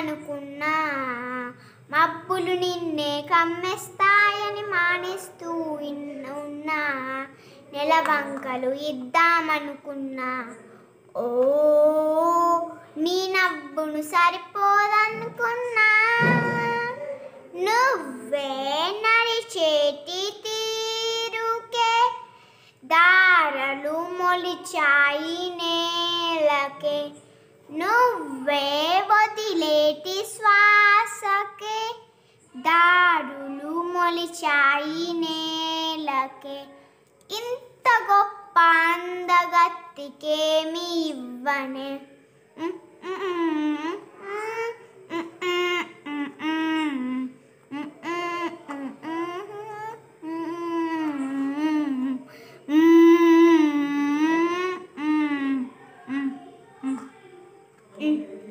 ఇద్దామనుకున్నా మబ్బులు నిన్నే కమ్మేస్తాయని మానేస్తూ ఇన్- ఉన్నా నెలవంకలు ఇద్దామనుకున్నా ఓ నీ నవ్వును సరిపోదనుకున్నా నువ్వే నడిచేటి తీరుకే దారలు మొలిచాయి నేలకే నువ్వే వదిలేటి శ్వాసకే దారులు మొలిచాయి నేలకే ఇంత గొప్ప అందగత్తికేమి ఇవ్వనే ఉమ్, ఉమ్, ఉమ్, ఉమ్, ఉమ్, ఉమ్, ఉమ్, ఉమ్, ఉమ్, ఉమ్, ఉమ్, ఉమ్, ఉమ్, ఉమ్, ఉమ్.